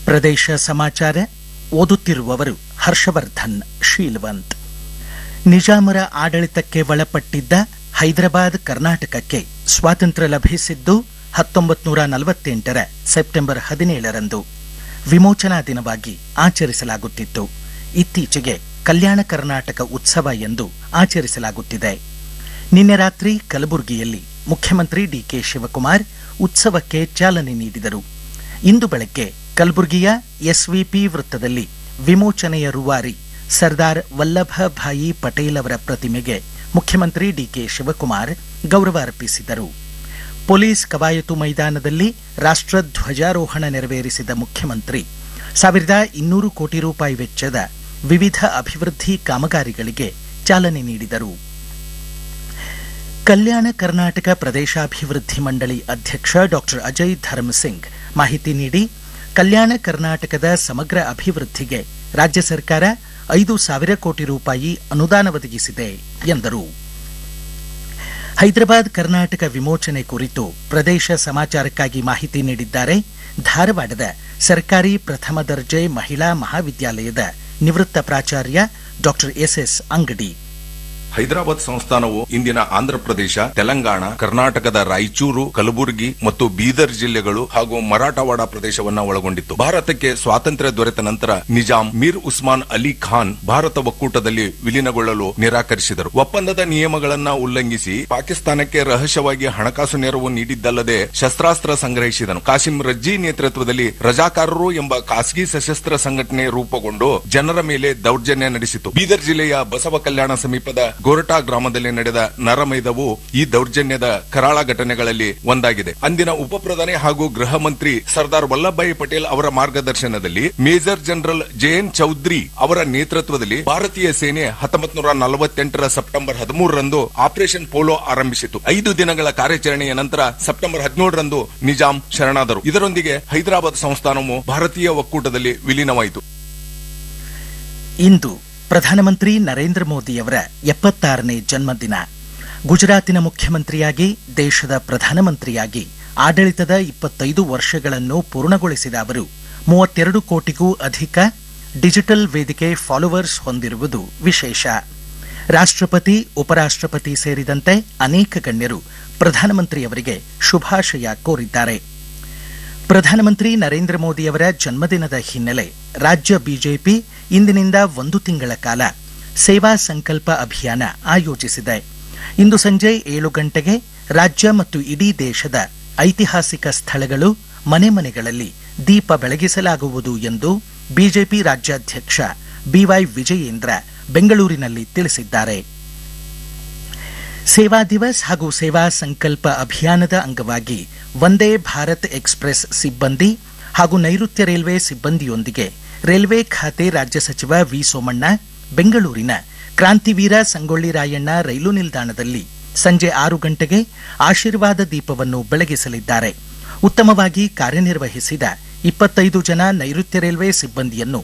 ಪ್ರದೇಶ ಸಮಾಚಾರ ಓದುತ್ತಿರುವವರು ಹರ್ಷವರ್ಧನ್ ಶೀಲ್ವಂತ್ ನಿಜಾಮರ ಆಡಳಿತಕ್ಕೆ ಒಳಪಟ್ಟಿದ್ದ ಹೈದರಾಬಾದ್ ಕರ್ನಾಟಕಕ್ಕೆ ಸ್ವಾತಂತ್ರ್ಯ ಲಭಿಸಿದ್ದು ಹತ್ತೊಂಬತ್ತು ನೂರ ನಲವತ್ತೆಂಟರ ಸೆಪ್ಟೆಂಬರ್ ಹದಿನೇಳರಂದು ವಿಮೋಚನಾ ದಿನವಾಗಿ ಆಚರಿಸಲಾಗುತ್ತಿತ್ತು ಇತ್ತೀಚೆಗೆ ಕಲ್ಯಾಣ ಕರ್ನಾಟಕ ಉತ್ಸವ ಎಂದು ಆಚರಿಸಲಾಗುತ್ತಿದೆ ನಿನ್ನೆ ರಾತ್ರಿ ಕಲಬುರಗಿಯಲ್ಲಿ ಮುಖ್ಯಮಂತ್ರಿ ಡಿಕೆ ಶಿವಕುಮಾರ್ ಉತ್ಸವಕ್ಕೆ ಚಾಲನೆ ನೀಡಿದರು ಇಂದು ಬೆಳಗ್ಗೆ ಕಲಬುರಗಿಯ ಎಸ್ವಿಪಿ ವೃತ್ತದಲ್ಲಿ ವಿಮೋಚನೆಯ ರೂವಾರಿ ಸರ್ದಾರ್ ವಲ್ಲಭಭಾಯಿ ಪಟೇಲ್ ಅವರ ಪ್ರತಿಮೆಗೆ ಮುಖ್ಯಮಂತ್ರಿ ಡಿಕೆ ಶಿವಕುಮಾರ್ ಗೌರವ ಅರ್ಪಿಸಿದರು ಪೊಲೀಸ್ ಕವಾಯತು ಮೈದಾನದಲ್ಲಿ ರಾಷ್ಟ್ರಧ್ವಜಾರೋಹಣ ನೆರವೇರಿಸಿದ ಮುಖ್ಯಮಂತ್ರಿ ಸಾವಿರದ ಇನ್ನೂರು ಕೋಟಿ ರೂಪಾಯಿ ವೆಚ್ಚದ ವಿವಿಧ ಅಭಿವೃದ್ಧಿ ಕಾಮಗಾರಿಗಳಿಗೆ ಚಾಲನೆ ನೀಡಿದರು ಕಲ್ಯಾಣ ಕರ್ನಾಟಕ ಪ್ರದೇಶಾಭಿವೃದ್ಧಿ ಮಂಡಳಿ ಅಧ್ಯಕ್ಷ ಡಾಕ್ಟರ್ ಅಜಯ್ ಧರ್ಮಸಿಂಗ್ ಮಾಹಿತಿ ನೀಡಿ ಕಲ್ಯಾಣ ಕರ್ನಾಟಕದ ಸಮಗ್ರ ಅಭಿವೃದ್ಧಿಗೆ ರಾಜ್ಯ ಸರ್ಕಾರ ಐದು ಸಾವಿರ ಕೋಟಿ ರೂಪಾಯಿ ಅನುದಾನ ಒದಗಿಸಿದೆ ಎಂದರು ಹೈದರಾಬಾದ್ ಕರ್ನಾಟಕ ವಿಮೋಚನೆ ಕುರಿತು ಪ್ರದೇಶ ಸಮಾಚಾರಕ್ಕಾಗಿ ಮಾಹಿತಿ ನೀಡಿದ್ದಾರೆ ಧಾರವಾಡದ ಸರ್ಕಾರಿ ಪ್ರಥಮ ದರ್ಜೆ ಮಹಿಳಾ ಮಹಾವಿದ್ಯಾಲಯದ ನಿವೃತ್ತ ಪ್ರಾಚಾರ್ಯ ಡಾಕ್ಟರ್ ಎಸ್ಎಸ್ ಅಂಗಡಿ ಹೈದರಾಬಾದ್ ಸಂಸ್ಥಾನವು ಇಂದಿನ ಆಂಧ್ರಪ್ರದೇಶ ತೆಲಂಗಾಣ ಕರ್ನಾಟಕದ ರಾಯಚೂರು ಕಲಬುರಗಿ ಮತ್ತು ಬೀದರ್ ಜಿಲ್ಲೆಗಳು ಹಾಗೂ ಮರಾಠವಾಡ ಪ್ರದೇಶವನ್ನ ಒಳಗೊಂಡಿತ್ತು ಭಾರತಕ್ಕೆ ಸ್ವಾತಂತ್ರ್ಯ ದೊರೆತ ನಂತರ ನಿಜಾಂ ಮೀರ್ ಉಸ್ಮಾನ್ ಅಲಿ ಖಾನ್ ಭಾರತ ಒಕ್ಕೂಟದಲ್ಲಿ ವಿಲೀನಗೊಳ್ಳಲು ನಿರಾಕರಿಸಿದರು ಒಪ್ಪಂದದ ನಿಯಮಗಳನ್ನ ಉಲ್ಲಂಘಿಸಿ ಪಾಕಿಸ್ತಾನಕ್ಕೆ ರಹಸ್ಯವಾಗಿ ಹಣಕಾಸು ನೆರವು ನೀಡಿದ್ದಲ್ಲದೆ ಶಸ್ತ್ರಾಸ್ತ್ರ ಸಂಗ್ರಹಿಸಿದನು ಕಾಸಿಂ ರಜ್ಜಿ ನೇತೃತ್ವದಲ್ಲಿ ರಜಾಕಾರರು ಎಂಬ ಖಾಸಗಿ ಸಶಸ್ತ್ರ ಸಂಘಟನೆ ರೂಪುಗೊಂಡು ಜನರ ಮೇಲೆ ದೌರ್ಜನ್ಯ ನಡೆಸಿತು ಬೀದರ್ ಜಿಲ್ಲೆಯ ಬಸವ ಕಲ್ಯಾಣ ಸಮೀಪದ ಗೋರಟಾ ಗ್ರಾಮದಲ್ಲಿ ನಡೆದ ನರಮೇಧವು ಈ ದೌರ್ಜನ್ಯದ ಕರಾಳ ಘಟನೆಗಳಲ್ಲಿ ಒಂದಾಗಿದೆ ಅಂದಿನ ಉಪ ಪ್ರಧಾನಿ ಹಾಗೂ ಗೃಹ ಮಂತ್ರಿ ಸರ್ದಾರ್ ವಲ್ಲಭಭಾಯಿ ಪಟೇಲ್ ಅವರ ಮಾರ್ಗದರ್ಶನದಲ್ಲಿ ಮೇಜರ್ ಜನರಲ್ ಜೆಎನ್ ಚೌಧರಿ ಅವರ ನೇತೃತ್ವದಲ್ಲಿ ಭಾರತೀಯ ಸೇನೆ ಹತ್ತೊಂಬತ್ತು ನೂರ ನಲವತ್ತೆಂಟರ ಸೆಪ್ಟೆಂಬರ್ ಹದಿಮೂರರಂದು ಆಪರೇಷನ್ ಪೋಲೋ ಆರಂಭಿಸಿತು ಐದು ದಿನಗಳ ಕಾರ್ಯಾಚರಣೆಯ ನಂತರ ಸೆಪ್ಟೆಂಬರ್ ಹದಿನೇಳರಂದು ನಿಜಾಂ ಶರಣಾದರು ಇದರೊಂದಿಗೆ ಹೈದರಾಬಾದ್ ಸಂಸ್ಥಾನವು ಭಾರತೀಯ ಒಕ್ಕೂಟದಲ್ಲಿ ವಿಲೀನವಾಯಿತು ಇಂದು ಪ್ರಧಾನಮಂತ್ರಿ ನರೇಂದ್ರ ಮೋದಿಯವರ ಎಪ್ಪತ್ತಾರನೇ ಜನ್ಮದಿನ ಗುಜರಾತಿನ ಮುಖ್ಯಮಂತ್ರಿಯಾಗಿ ದೇಶದ ಪ್ರಧಾನಮಂತ್ರಿಯಾಗಿ ಆಡಳಿತದ ಇಪ್ಪತ್ತೈದು ವರ್ಷಗಳನ್ನು ಪೂರ್ಣಗೊಳಿಸಿದ ಅವರು ಮೂವತ್ತೆರಡು ಕೋಟಿಗೂ ಅಧಿಕ ಡಿಜಿಟಲ್ ವೇದಿಕೆ ಫಾಲೋವರ್ಸ್ ಹೊಂದಿರುವುದು ವಿಶೇಷ ರಾಷ್ಟ್ರಪತಿ ಉಪರಾಷ್ಟ್ರಪತಿ ಸೇರಿದಂತೆ ಅನೇಕ ಗಣ್ಯರು ಪ್ರಧಾನಮಂತ್ರಿಯವರಿಗೆ ಶುಭಾಶಯ ಕೋರಿದ್ದಾರೆ ಪ್ರಧಾನಮಂತ್ರಿ ನರೇಂದ್ರ ಮೋದಿಯವರ ಜನ್ಮದಿನದ ಹಿನ್ನೆಲೆ ರಾಜ್ಯ ಬಿಜೆಪಿ ಇಂದಿನಿಂದ ಒಂದು ತಿಂಗಳ ಕಾಲ ಸೇವಾ ಸಂಕಲ್ಪ ಅಭಿಯಾನ ಆಯೋಜಿಸಿದೆ ಇಂದು ಸಂಜೆ ಏಳು ಗಂಟೆಗೆ ರಾಜ್ಯ ಮತ್ತು ಇಡೀ ದೇಶದ ಐತಿಹಾಸಿಕ ಸ್ಥಳಗಳು ಮನೆ ಮನೆಗಳಲ್ಲಿ ದೀಪ ಬೆಳಗಿಸಲಾಗುವುದು ಎಂದು ಬಿಜೆಪಿ ರಾಜ್ಯಾಧ್ಯಕ್ಷ ಬಿವೈ ವಿಜಯೇಂದ್ರ ಬೆಂಗಳೂರಿನಲ್ಲಿ ತಿಳಿಸಿದ್ದಾರೆ ಸೇವಾ ದಿವಸ್ ಹಾಗೂ ಸೇವಾ ಸಂಕಲ್ಪ ಅಭಿಯಾನದ ಅಂಗವಾಗಿ ವಂದೇ ಭಾರತ್ ಎಕ್ಸ್ಪ್ರೆಸ್ ಸಿಬ್ಬಂದಿ ಹಾಗೂ ನೈಋತ್ಯ ರೈಲ್ವೆ ಸಿಬ್ಬಂದಿಯೊಂದಿಗೆ ರೈಲ್ವೆ ಖಾತೆ ರಾಜ್ಯ ಸಚಿವ ವಿ ಸೋಮಣ್ಣ ಬೆಂಗಳೂರಿನ ಕ್ರಾಂತಿವೀರ ಸಂಗೊಳ್ಳಿ ರಾಯಣ್ಣ ರೈಲು ನಿಲ್ದಾಣದಲ್ಲಿ ಸಂಜೆ ಆರು ಗಂಟೆಗೆ ಆಶೀರ್ವಾದ ದೀಪವನ್ನು ಬೆಳಗಿಸಲಿದ್ದಾರೆ ಉತ್ತಮವಾಗಿ ಕಾರ್ಯನಿರ್ವಹಿಸಿದ ಇಪ್ಪತ್ತೈದು ಜನ ನೈಋತ್ಯ ರೈಲ್ವೆ ಸಿಬ್ಬಂದಿಯನ್ನು